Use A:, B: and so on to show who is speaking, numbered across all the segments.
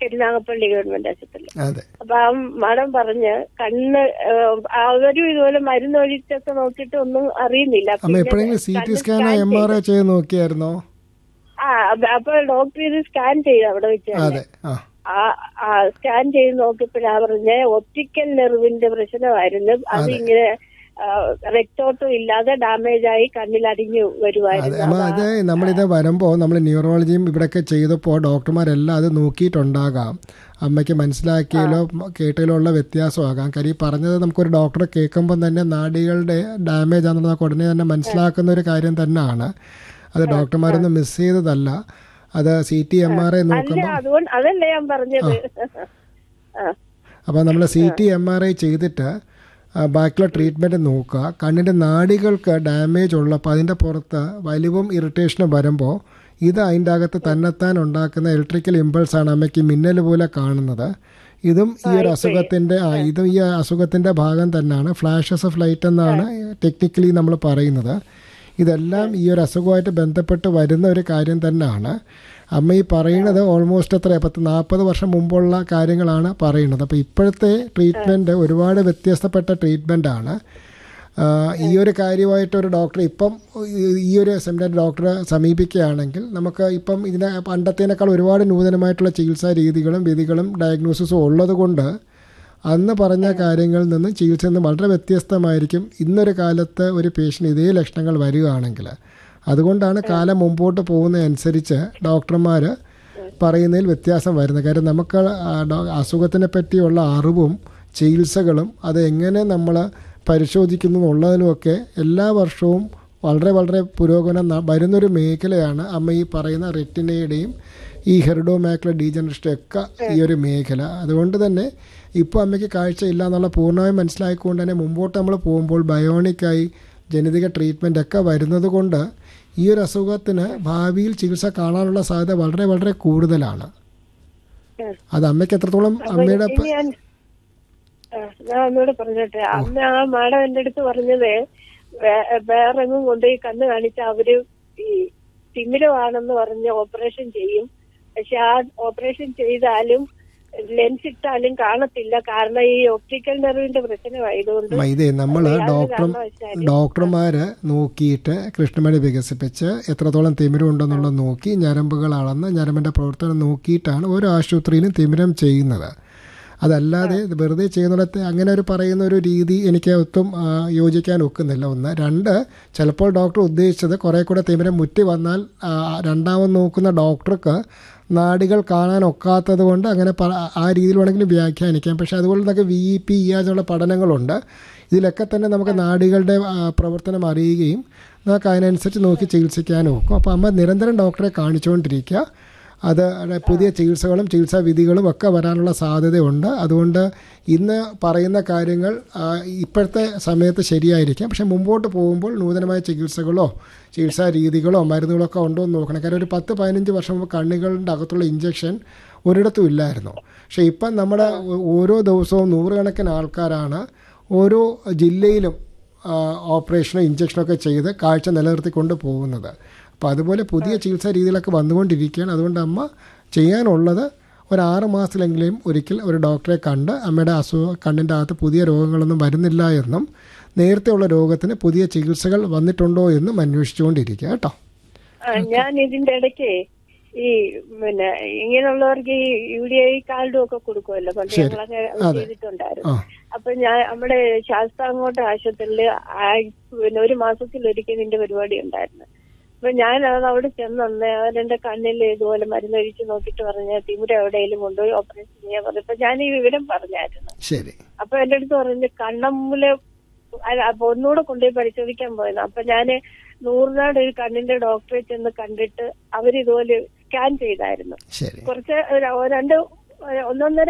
A: പെരുനാഗപ്പള്ളി government ആശുപത്രി
B: അതെ
A: അപ്പൊ ആ മാഡം പറഞ്ഞ് കണ്ണ് ഏഹ്, അവരും ഇതുപോലെ മരുന്ന് ഒഴിച്ചൊക്കെ നോക്കിയിട്ട് ഒന്നും അറിയുന്നില്ല
B: അമ്മ
A: പിന്നെ
B: എപ്പോഴെങ്കിലും സി ടി
A: കണ്ണ്
B: സ്കാനോ
A: scan
B: എം ആർ ഐ ചെയ്ത് നോക്കിയായിരുന്നോ
A: ആ അപ്പ- അപ്പൊ ഡോക്ടർ ഇത് സ്കാൻ ചെയ്ത് അവിടെ വെച്ച് തന്നെ.
B: അതെ ആ
A: ആ ആ സ്കാൻ ചെയ്ത് നോക്കിയപ്പോഴാ പറഞ്ഞ ഒപ്റ്റിക്കൽ നെർവിന്റെ പ്രശ്നമായിരുന്നു അത് ഇങ്ങനെ രക്തോട്ടം ഇല്ലാതെ ഡാമേജ് ആയി കണ്ണിൽ അടിഞ്ഞു
B: അതെ
A: വരുമായിരുന്നു
B: അമ്മ അത് നമ്മളിത് വരുമ്പോൾ നമ്മൾ ന്യൂറോളജിയും ഇവിടെയൊക്കെ ചെയ്തപ്പോൾ ഡോക്ടർമാരെല്ലാം അത് നോക്കിയിട്ടുണ്ടാകാം അമ്മയ്ക്ക് മനസ്സിലാക്കിയാലോ കേട്ടതിലോ ഉള്ള വ്യത്യാസമാകാം കാര്യം ഈ പറഞ്ഞത് നമുക്കൊരു ഡോക്ടറെ കേൾക്കുമ്പോൾ തന്നെ നാഡികളുടെ ഡാമേജ് ആണെന്ന് നമുക്ക് ഉടനെ തന്നെ മനസ്സിലാക്കുന്ന ഒരു കാര്യം തന്നെയാണ് അത് ഡോക്ടർമാരൊന്നും മിസ് ചെയ്തതല്ല അത് C T M R I
A: അല്ല
B: നോക്കുമ്പോൾ
A: അതുകൊണ്ട് അതല്ലേ ഞാൻ പറഞ്ഞത് ആ
B: അപ്പോൾ നമ്മൾ C T M R I ചെയ്തിട്ട് ആ, ബാക്കിയുള്ള ട്രീറ്റ്മെൻറ്റ് നോക്കുക കണ്ണിൻ്റെ നാഡികൾക്ക് ഡാമേജ് ഉള്ളപ്പോൾ അതിൻ്റെ പുറത്ത് വലിവും ഇറിറ്റേഷനും വരുമ്പോൾ ഇത് അതിൻ്റെ അകത്ത് തന്നെത്താൻ ഉണ്ടാക്കുന്ന ഇലക്ട്രിക്കൽ ഇമ്പൾസാണ് അമ്മയ്ക്ക് മിന്നൽ പോലെ കാണുന്നത് ഇതും ഈ ഒരു അസുഖത്തിൻ്റെ ആ ഇതും ഈ അസുഖത്തിൻ്റെ ഭാഗം തന്നെയാണ് ഫ്ലാഷസ് ഓഫ് ലൈറ്റ് എന്നാണ് ടെക്നിക്കലി നമ്മൾ പറയുന്നത് ഇതെല്ലാം ഈ ഒരു അസുഖമായിട്ട് ബന്ധപ്പെട്ട് വരുന്ന ഒരു കാര്യം തന്നെയാണ് അമ്മ ഈ പറയുന്നത് ഓൾമോസ്റ്റ് എത്ര പത്ത് നാൽപ്പത് വർഷം മുമ്പുള്ള കാര്യങ്ങളാണ് പറയുന്നത് അപ്പോൾ ഇപ്പോഴത്തെ ട്രീറ്റ്മെൻറ്റ് ഒരുപാട് വ്യത്യസ്തപ്പെട്ട ട്രീറ്റ്മെൻറ്റാണ് ഈ ഒരു കാര്യമായിട്ട് ഒരു ഡോക്ടർ ഇപ്പം ഈ- ഈ ഒരു സെമിനാർ ഡോക്ടറെ സമീപിക്കുകയാണെങ്കിൽ നമുക്ക് ഇപ്പം ഇതിനെ പണ്ടത്തേനേക്കാൾ ഒരുപാട് നൂതനമായിട്ടുള്ള ചികിത്സാ രീതികളും വിധികളും ഡയഗ്നോസിസും ഉള്ളത് കൊണ്ട് അന്ന് പറഞ്ഞ കാര്യങ്ങളിൽ നിന്ന് ചികിത്സയിൽ നിന്ന് വളരെ വ്യത്യസ്തമായിരിക്കും ഇന്നൊരു കാലത്ത് ഒരു പേഷ്യൻ്റ് ഇതേ ലക്ഷണങ്ങൾ വരികയാണെങ്കിൽ അതുകൊണ്ടാണ് കാലം മുമ്പോട്ട് പോകുന്നതനുസരിച്ച് ഡോക്ടർമാർ പറയുന്നതിൽ വ്യത്യാസം വരുന്നത് കാര്യം നമുക്ക് ആ ഡോ- അസുഖത്തിനെ പറ്റിയുള്ള അറിവും ചികിത്സകളും അത് എങ്ങനെ നമ്മൾ പരിശോധിക്കുന്നു എന്നുള്ളതിനുമൊക്കെ എല്ലാ വർഷവും വളരെ വളരെ പുരോഗമനം ന- വരുന്നൊരു മേഖലയാണ് അമ്മ ഈ പറയുന്ന റെറ്റിനയുടെയും ഈ ഹെറിഡോമാക്കുലർ ഡീജനറേഷൻ ഒക്കെ ഈ ഒരു മേഖല അതുകൊണ്ട് തന്നെ ഇപ്പോൾ അമ്മയ്ക്ക് കാഴ്ച ഇല്ല എന്നുള്ള പൂർണ്ണമായും മനസ്സിലാക്കിക്കൊണ്ട് തന്നെ മുമ്പോട്ട് നമ്മൾ പോകുമ്പോൾ ബയോണിക്കായി ജനിതക ട്രീറ്റ്മെൻ്റ് ഒക്കെ വരുന്നത് കൊണ്ട് ഈ ഒരു അസുഖത്തിന് ഭാവിയിൽ ചികിത്സ കാണാനുള്ള സാധ്യത വളരെ വളരെ കൂടുതലാണ് അത് അമ്മയ്ക്ക് എത്രത്തോളം അമ്മയുടെ
A: ഇനി ഞാൻ ആ, ഞാൻ ഒന്നുകൂടെ പറഞ്ഞോട്ടെ അന്ന് ആ മാഡം എന്റെ അടുത്ത് പറഞ്ഞത് വേ- വേറെങ്ങും കൊണ്ടുപോയി കണ്ണ് കാണിച്ച അവര് ഈ തിമിരമാണെന്ന് പറഞ്ഞ് ഓപ്പറേഷൻ ചെയ്യും പക്ഷെ ആ ഓപ്പറേഷൻ ചെയ്താലും ലെൻസ് ഇട്ടാലും കാണത്തില്ല കാരണം ഈ ഒപ്റ്റിക്കൽ നെർവിന്റെ പ്രശ്നമായതുകൊണ്ട്
B: മ, ഇതേ നമ്മൾ
A: യാതൊരു
B: ഡോക്ടർ
A: കാരണവശാലും
B: ഡോക്ടർമാര് നോക്കിയിട്ട് കൃഷ്ണമണി വികസിപ്പിച്ച് എത്രത്തോളം തിമിരം ഉണ്ടെന്നുള്ളത് നോക്കി ഞരമ്പുകൾ അളന്ന് ഞരമ്പിന്റെ പ്രവർത്തനം നോക്കിയിട്ടാണ് ഓരോ ആശുപത്രിയിലും തിമിരം ചെയ്യുന്നത് അതല്ലാതെ ഇത് വെറുതെ ചെയ്യുന്നിടത്ത് അങ്ങനെ ഒരു പറയുന്ന ഒരു രീതി എനിക്ക് ഒട്ടും ആ, യോജിക്കാൻ ഒക്കുന്നില്ല ഒന്ന് രണ്ട് ചിലപ്പോൾ ഡോക്ടർ ഉദ്ദേശിച്ചത് കുറേ കൂടെ തിമിരം മുറ്റി വന്നാൽ ആ, രണ്ടാമത് നോക്കുന്ന ഡോക്ടർക്ക് നാടികൾ കാണാൻ ഒക്കാത്തത് കൊണ്ട് അങ്ങനെ പ- ആ രീതിയിൽ വേണമെങ്കിലും വ്യാഖ്യാനിക്കാം പക്ഷേ അതുപോലെ തന്നെ വി ഇ പി ഇ എന്നുള്ള പഠനങ്ങളുണ്ട് ഇതിലൊക്കെ തന്നെ നമുക്ക് നാടികളുടെ ആ, പ്രവർത്തനം അറിയുകയും നമുക്ക് അതിനനുസരിച്ച് നോക്കി ചികിത്സിക്കാനും ഒക്കും അപ്പോൾ അമ്മ നിരന്തരം ഡോക്ടറെ കാണിച്ചുകൊണ്ടിരിക്കുക അത് പുതിയ ചികിത്സകളും ചികിത്സാ വിധികളും ഒക്കെ വരാനുള്ള സാധ്യതയുണ്ട് അതുകൊണ്ട് ഇന്ന് പറയുന്ന കാര്യങ്ങൾ ആ, ഇപ്പോഴത്തെ സമയത്ത് ശരിയായിരിക്കാം പക്ഷെ മുമ്പോട്ട് പോകുമ്പോൾ നൂതനമായ ചികിത്സകളോ ചികിത്സാ രീതികളോ മരുന്നുകളോ ഒക്കെ ഉണ്ടോ എന്ന് നോക്കണം കാരണം ഒരു പത്ത് പതിനഞ്ച് വർഷം മുമ്പ് കണ്ണുകളുടെ അകത്തുള്ള ഇഞ്ചക്ഷൻ ഒരിടത്തും ഇല്ലായിരുന്നു പക്ഷേ ഇപ്പം നമ്മുടെ ഓ- ഓരോ ദിവസവും നൂറുകണക്കിന് ആൾക്കാരാണ് ഓരോ ജില്ലയിലും ആ, ഓപ്പറേഷനോ ഇഞ്ചക്ഷനോ ഒക്കെ ചെയ്ത് കാഴ്ച നിലനിർത്തിക്കൊണ്ട് പോകുന്നത് അപ്പോൾ അതുപോലെ പുതിയ ചികിത്സാ രീതികളൊക്കെ വന്നുകൊണ്ടിരിക്കുകയാണ് അതുകൊണ്ട് അമ്മ ചെയ്യാനുള്ളത് ഒരു ആറ് മാസത്തിലെങ്കിലും ഒരിക്കൽ ഒരു ഡോക്ടറെ കണ്ട് അമ്മയുടെ അസുഖ കണ്ണിൻ്റെ അകത്ത് പുതിയ രോഗങ്ങളൊന്നും വരുന്നില്ല എന്നും നേരത്തെ ഉള്ള രോഗത്തിന് പുതിയ ചികിത്സകൾ വന്നിട്ടുണ്ടോ എന്നും അന്വേഷിച്ചുകൊണ്ടിരിക്കുക കേട്ടോ
A: ആ, ഞാൻ ഇതിന്റെ ഇടയ്ക്ക് ഈ പിന്നെ ഇങ്ങനെയുള്ളവർക്ക് ഈ യു ഡി ഐ കാർഡും ഒക്കെ കൊടുക്കുമല്ലോ പണ്ട്
B: ശരി.
A: ഞങ്ങളൊക്കെ
B: അതെ.
A: ചെയ്തിട്ടുണ്ടായിരുന്നു
B: ആ
A: അപ്പൊ ഞാൻ നമ്മുടെ ശാസ്താങ്കോട്ട ആശുപത്രിയിൽ പിന്നെ ഒരു മാസത്തിൽ ഒരിക്കൽ ഇതിന്റെ പരിപാടി ഉണ്ടായിരുന്നു അപ്പൊ ഞാൻ അത് അവിടെ ചെന്നന്ന് അവരെന്റെ കണ്ണിൽ ഇതുപോലെ മരുന്നൊഴിച്ച് നോക്കിയിട്ട് പറഞ്ഞ തിമിര എവിടെയെങ്കിലും കൊണ്ടുപോയി ഓപ്പറേഷൻ ചെയ്യാൻ പറഞ്ഞു അപ്പൊ ഞാൻ ഈ വിവരം പറഞ്ഞായിരുന്നു
B: ശരി
A: അപ്പൊ എന്റെ അടുത്ത് പറഞ്ഞു കണ്ണമ്മുല് അല്ല അപ്പൊ ഒന്നുകൂടെ കൊണ്ടുപോയി പരിശോധിക്കാൻ പോയത് അപ്പൊ ഞാന് നൂറിനാട് ഒരു കണ്ണിന്റെ ഡോക്ടറെ ചെന്ന് കണ്ടിട്ട് അവരിതുപോലെ സ്കാൻ ചെയ്തായിരുന്നു
B: ശരി
A: കുറച്ച് ഒരു രണ്ട് ഒന്നൊന്നര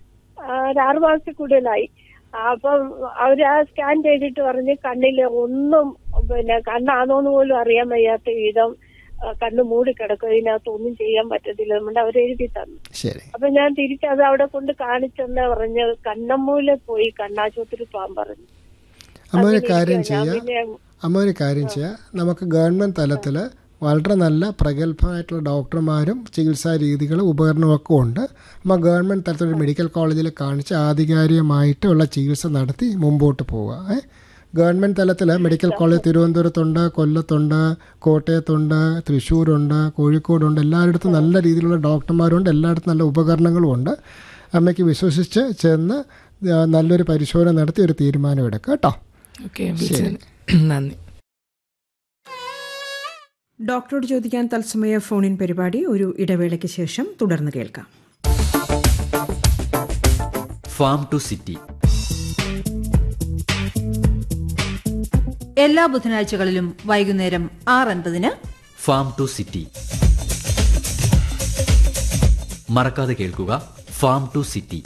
A: ആ, ഒരു ആറു മാസത്തിൽ കൂടുതലായി ആ, അപ്പം അവര് ആ സ്കാൻ ചെയ്തിട്ട് പറഞ്ഞ് കണ്ണില് ഒന്നും പിന്നെ കണ്ണാണോന്ന് പോലും അറിയാൻ വയ്യാത്ത വിധം ആ, കണ്ണ് മൂടി കിടക്കും ഇതിനകത്ത് ഒന്നും ചെയ്യാൻ പറ്റത്തില്ല നമ്മുടെ അവർ എഴുതി തന്നു
B: ശരി
A: അപ്പൊ ഞാൻ തിരിച്ചത് അവിടെ കൊണ്ട് കാണിച്ചെന്ന് പറഞ്ഞ് കണ്ണമ്മൂല പോയി കണ്ണാശുപത്രി പോകാൻ പറഞ്ഞു
B: അമ്മ ഒരു
A: അങ്ങനെ
B: കാര്യം
A: ഇരിക്കുവാ. ഞാൻ
B: ചെയ്യാം
A: പിന്നെ
B: അമ്മ ഒരു കാര്യം ചെയ്യുക നമുക്ക് ഗവൺമെൻറ് തലത്തിൽ വളരെ നല്ല പ്രഗത്ഭമായിട്ടുള്ള ഡോക്ടർമാരും ചികിത്സാ രീതികളും ഉപകരണമൊക്കെ ഉണ്ട് നമ്മൾ ഗവൺമെൻറ് തലത്തിലൊരു മെഡിക്കൽ കോളേജിൽ കാണിച്ച് ആധികാരികമായിട്ടുള്ള ചികിത്സ നടത്തി മുമ്പോട്ട് പോവുക ഏ ഗവൺമെൻറ് തലത്തിൽ മെഡിക്കൽ കോളേജ് തിരുവനന്തപുരത്തുണ്ട് കൊല്ലത്തുണ്ട് കോട്ടയത്തുണ്ട് തൃശ്ശൂരുണ്ട് കോഴിക്കോടുണ്ട് എല്ലായിടത്തും നല്ല രീതിയിലുള്ള ഡോക്ടർമാരുണ്ട് എല്ലായിടത്തും നല്ല ഉപകരണങ്ങളും ഉണ്ട് അമ്മയ്ക്ക് വിശ്വസിച്ച് ചെന്ന് ആ, നല്ലൊരു പരിശോധന നടത്തി ഒരു തീരുമാനം എടുക്കുക കേട്ടോ
C: ഓക്കെ വിളിച്ചതിന് നന്ദി
D: ഡോക്ടറോട് ചോദിക്കാൻ തത്സമയ ഫോണിൻ പരിപാടി ഒരു ഇടവേളയ്ക്ക് ശേഷം തുടർന്ന് കേൾക്കാം
E: ഫാം ടു സിറ്റി
F: എല്ലാ ബുധനാഴ്ചകളിലും വൈകുന്നേരം ആറ് അൻപതിന്
E: ഫാം ടു സിറ്റി മറക്കാതെ കേൾക്കുക ഫാം ടു സിറ്റി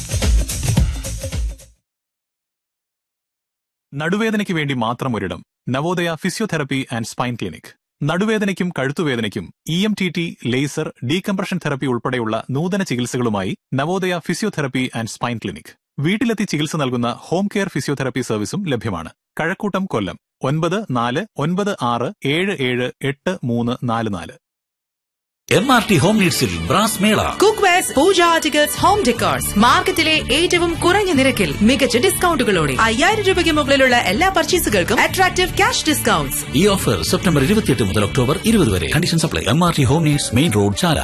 G: നടുവേദനയ്ക്ക് വേണ്ടി മാത്രം ഒരിടം Navodaya physiotherapy and spine clinic നടുവേദനയ്ക്കും കഴുത്തുവേദനയ്ക്കും E M T T laser decompression therapy ഉൾപ്പെടെയുള്ള നൂതന ചികിത്സകളുമായി Navodaya physiotherapy and spine clinic വീട്ടിലെത്തി ചികിത്സ നൽകുന്ന ഹോം കെയർ ഫിസിയോതെറപ്പി സർവീസും ലഭ്യമാണ് കഴക്കൂട്ടം കൊല്ലം ഒൻപത് നാല് ഒൻപത് ആറ് ഏഴ് ഏഴ് എട്ട് മൂന്ന് നാല് നാല്
H: എം ആർ ടി ഹോം നീഡ്സിൽ brass mela
I: cook wares pooja articles home decors മാർക്കറ്റിലെ ഏറ്റവും കുറഞ്ഞ നിരക്കിൽ മികച്ച ഡിസ്കൗണ്ടുകളോടെ അയ്യായിരം രൂപയ്ക്ക് മുകളിലുള്ള എല്ലാ പർച്ചേസുകൾക്കും അട്രാക്റ്റീവ് ക്യാഷ് ഡിസ്കൗണ്ട്സ്
H: ഈ ഓഫർ സെപ്റ്റംബർ ഇരുപത്തിയെട്ട് മുതൽ ഒക്ടോബർ ഇരുപത് വരെ condition supply M R T home needs main road Chala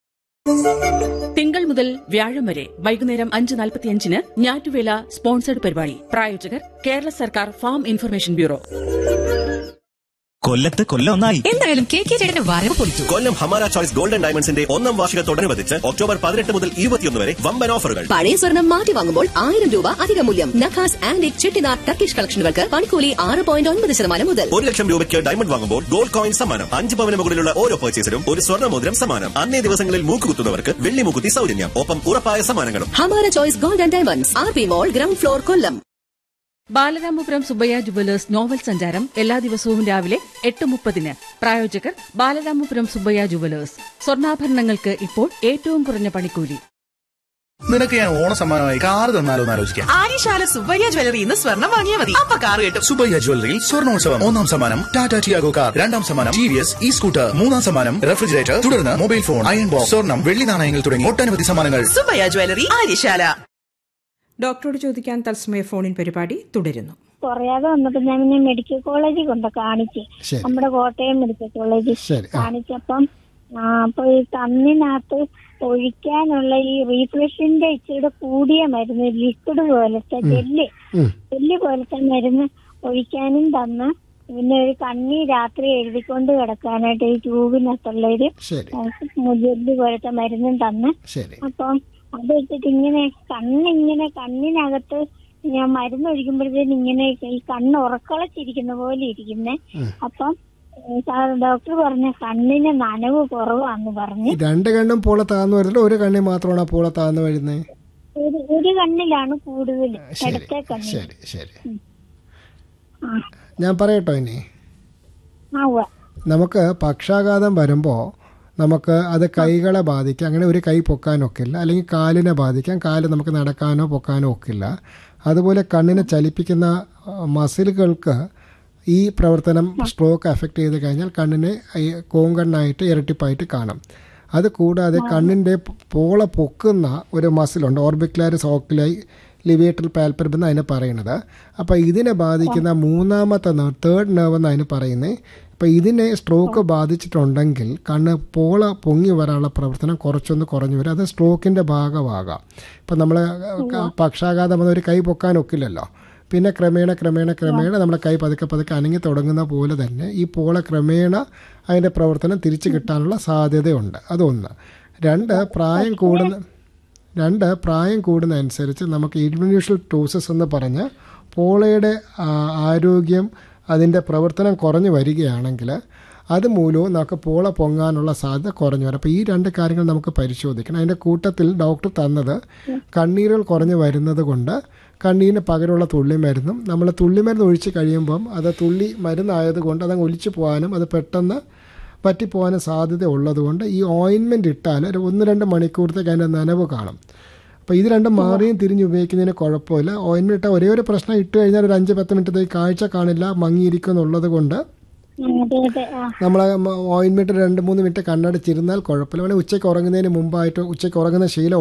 J: തിങ്കൾ മുതൽ വ്യാഴം വരെ വൈകുന്നേരം അഞ്ച് നാൽപ്പത്തിയഞ്ചിന് ഞാറ്റുവേല സ്പോൺസർഡ് പരിപാടി പ്രായോജകർ കേരള സർക്കാർ ഫാം ഇൻഫർമേഷൻ ബ്യൂറോ
K: കൊല്ലത്ത് കൊല്ലം ഒന്നായി
I: എന്തായാലും കെ കെ ചേട്ടന്റെ വരവ് പൊളിച്ചു
K: കൊല്ലം ഹമാര ചോയ്സ് ഗോൾഡൻ ഡയമണ്ട്സിന്റെ ഒന്നാം വാർഷികത്തോടനുബന്ധിച്ച് ഒക്ടോബർ പതിനെട്ട് മുതൽ ഇരുപത്തിയൊന്ന് വരെ വമ്പൻ ഓഫറുകൾ
L: പഴയ സ്വർണം മാറ്റി വാങ്ങുമ്പോൾ ആയിരം രൂപ അധിക മൂല്യം നഖാസ് ആൻഡ് ചെട്ടിനാർ ടർക്കിഷ് കളക്ഷനുകൾക്ക് പണിക്കൂലി ആറ് പോയിന്റ് ഒൻപത് ശതമാനം മുതൽ
K: ഒരു ലക്ഷം രൂപയ്ക്ക് ഡയമണ്ട് വാങ്ങുമ്പോൾ ഗോൾഡ് കോയിൻ സമ്മാനം അഞ്ച് പവന് മുകളിലുള്ള ഓരോ പർച്ചേസിലും ഒരു സ്വർണ്ണ മോതിരം സമ്മാനം അന്നേ ദിവസങ്ങളിൽ മൂക്കുകുത്തുന്നവർക്ക് വെള്ളി മൂക്കുത്തി സൗജന്യം ഒപ്പം ഉറപ്പായ സമ്മാനങ്ങളും
L: Hamara choice golden diamonds R P mall ground floor Kollam
J: Balaramapuram Subbaiah jewellers novel സഞ്ചാരം എല്ലാ ദിവസവും രാവിലെ എട്ട് മുപ്പതിന് പ്രായോജകർ ബാലരാമപുരം സുബയ്യ ജുവലേഴ്സ് സ്വർണ്ണാഭരണങ്ങൾക്ക് ഇപ്പോൾ ഏറ്റവും കുറഞ്ഞ പണിക്കൂലി
M: നിനക്ക് ഞാൻ ഓണസമ്മാനമായി കാർ തന്നാലോ എന്ന് ആലോചിക്കാം
I: ആര്യശാല സുബ്ബയ്യ ജ്വല്ലറി ഇന്ന് സ്വർണം വാങ്ങിയാൽ മതി അപ്പൊ കാർ കിട്ടും
M: സുബയ്യ ജ്വല്ലറിയിൽ സ്വർണോത്സവം ഒന്നാം സമ്മാനം ടാറ്റ ടിയാഗോ കാർ രണ്ടാം സമ്മാനം T V S E scooter മൂന്നാം സമ്മാനം റെഫ്രിജറേറ്റർ തുടർന്ന് മൊബൈൽ ഫോൺ അയൺ ബോക്സ് സ്വർണം വെള്ളി നാണയങ്ങൾ തുടങ്ങി ഒട്ടനവധി സമ്മാനങ്ങൾ
I: സുബ്ബയ്യ ജ്വല്ലറി ആര്യശാല
D: ഡോക്ടറോട് ചോദിക്കാൻ തത്സമയ ഫോണിൻ പരിപാടി തുടരുന്നു
A: കുറയാതെ വന്നപ്പോ ഞാൻ പിന്നെ മെഡിക്കൽ കോളേജിൽ കൊണ്ട് കാണിച്ച്
B: ശരി.
A: നമ്മുടെ കോട്ടയം മെഡിക്കൽ കോളേജിൽ
B: ശരി, ആ.
A: കാണിച്ചപ്പം ആ, അപ്പൊ ഈ കണ്ണിനകത്ത് ഒഴിക്കാനുള്ള ഈ റീഫ്രഷിന്റെ ഇച്ചിരി കൂടിയ മരുന്ന് ലിക്വിഡ് പോലത്തെ ജെല്ല്
B: ഉം.
A: ജെല്ല് പോലത്തെ മരുന്ന് ഒഴിക്കാനും തന്ന് പിന്നെ ഒരു കണ്ണി രാത്രി എഴുതിക്കൊണ്ട് കിടക്കാനായിട്ട് ഈ ട്യൂബിനകത്തുള്ള ഒരു
B: ശരി
A: ജെല്ല് പോലത്തെ മരുന്നും തന്ന്
B: ശരി
A: അപ്പം അത് വെച്ചിട്ട് ഇങ്ങനെ കണ്ണിങ്ങനെ കണ്ണിനകത്ത് ഞാൻ മരുന്ന് ഒഴിക്കുമ്പോഴത്തേന് ഇങ്ങനെ ഈ കണ്ണ് ഉറക്കളച്ചിരിക്കുന്ന പോലെ ഇരിക്കുന്നേ അപ്പം ഏ, സാർ ഡോക്ടർ പറഞ്ഞ കണ്ണിന് നനവ് കുറവാന്ന് പറഞ്ഞ്
B: ഈ രണ്ട് കണ്ണും പോളെ താന്നു വരുന്നില്ല ഒരു കണ്ണി മാത്രമാണ് പോളെ താന്നു വരുന്നത്
A: ഒരു ഒരു കണ്ണിലാണ് കൂടുതൽ
B: ശരി
A: ഇടത്തെ കണ്ണിൽ
B: ശരി ശരി
A: ആ
B: ഞാൻ പറയട്ടോ ഇനി
A: ആ ഉവ്വ.
B: നമുക്ക് പക്ഷാഘാതം വരുമ്പോൾ നമുക്ക് അത് കൈകളെ ബാധിക്കാം അങ്ങനെ ഒരു കൈ പൊക്കാനൊക്കില്ല അല്ലെങ്കിൽ കാലിനെ ബാധിക്കാം കാല് നമുക്ക് നടക്കാനോ പൊക്കാനോ ഒക്കില്ല അതുപോലെ കണ്ണിനെ ചലിപ്പിക്കുന്ന ആ, മസിലുകൾക്ക് ഈ പ്രവർത്തനം സ്ട്രോക്ക് അഫക്റ്റ് ചെയ്ത് കഴിഞ്ഞാൽ കണ്ണിനെ ഈ കോങ്കണ്ണായിട്ട് ഇരട്ടിപ്പായിട്ട് കാണും അത് കൂടാതെ കണ്ണിൻ്റെ പോള പൊക്കുന്ന ഒരു മസിലുണ്ട് ഓർബിക്കുലാരിസ് ഓക്ലൈ ലിവേറ്റൽ പാൽപ്പർബ് എന്ന് അതിനെ പറയുന്നത് അപ്പോൾ ഇതിനെ ബാധിക്കുന്ന മൂന്നാമത്തെ നെർവ് തേർഡ് നെർവ് എന്ന് അതിന് പറയുന്നത് അപ്പോൾ ഇതിനെ സ്ട്രോക്ക് ബാധിച്ചിട്ടുണ്ടെങ്കിൽ കണ്ണ് പോള പൊങ്ങി വരാനുള്ള പ്രവർത്തനം കുറച്ചൊന്ന് കുറഞ്ഞു വരും അത് സ്ട്രോക്കിൻ്റെ ഭാഗമാകാം ഇപ്പം നമ്മൾ പക്ഷാഘാതം വന്ന ഒരു കൈ പൊക്കാനൊക്കില്ലല്ലോ പിന്നെ ക്രമേണ ക്രമേണ ക്രമേണ നമ്മുടെ കൈ പതുക്കെ പതുക്കെ അനങ്ങി തുടങ്ങുന്ന പോലെ തന്നെ ഈ പോള ക്രമേണ അതിൻ്റെ പ്രവർത്തനം തിരിച്ചു കിട്ടാനുള്ള സാധ്യതയുണ്ട് അതൊന്ന് രണ്ട് പ്രായം കൂടുന്ന രണ്ട് പ്രായം കൂടുന്നതനുസരിച്ച് നമുക്ക് ഇൻഡ്യൂഷ്യൽ ടൂസസ് എന്ന് പറഞ്ഞ് പോളയുടെ ആ, ആരോഗ്യം അതിൻ്റെ പ്രവർത്തനം കുറഞ്ഞു വരികയാണെങ്കിൽ അത് മൂലവും നമുക്ക് പോള പൊങ്ങാനുള്ള സാധ്യത കുറഞ്ഞു വരും അപ്പോൾ ഈ രണ്ട് കാര്യങ്ങൾ നമുക്ക് പരിശോധിക്കണം അതിൻ്റെ കൂട്ടത്തിൽ ഡോക്ടർ തന്നത് കണ്ണീരുകൾ കുറഞ്ഞു വരുന്നത് കൊണ്ട് കണ്ണീരിന് പകരമുള്ള തുള്ളിമരുന്നും നമ്മൾ തുള്ളിമരുന്ന് ഒഴിച്ച് കഴിയുമ്പം അത് തുള്ളി മരുന്നായതുകൊണ്ട് അതങ്ങ് ഒലിച്ചു പോകാനും അത് പെട്ടെന്ന് പറ്റിപ്പോകാനും സാധ്യത ഉള്ളതുകൊണ്ട് ഈ ഓയിൻമെൻറ്റ് ഇട്ടാൽ ഒരു ഒന്ന് രണ്ട് മണിക്കൂറത്തേക്ക് അതിൻ്റെ നനവ് കാണും അപ്പോൾ ഇത് രണ്ടും മാറിയും തിരിഞ്ഞ് ഉപയോഗിക്കുന്നതിന് കുഴപ്പമില്ല ഓയിൻമെൻറ്റ് ഇട്ടാൽ ഒരേ ഒരു പ്രശ്നം ഇട്ട് കഴിഞ്ഞാൽ ഒരു അഞ്ച് പത്ത് മിനിറ്റത്തേക്ക് കാഴ്ച കാണില്ല മങ്ങിയിരിക്കും എന്നുള്ളത് കൊണ്ട്
N: അതെ അതെ ആ
B: നമ്മൾ ഓയിൻമെന്റ് രണ്ട് മൂന്ന് മിനിറ്റ് കണ്ണടച്ചിരുന്നാൽ കുഴപ്പമില്ല വേണേൽ ഉച്ചയ്ക്ക് ഉറങ്ങുന്നതിന് മുമ്പായിട്ട് ഉച്ചയ്ക്ക് ഉറങ്ങുന്ന ശീലം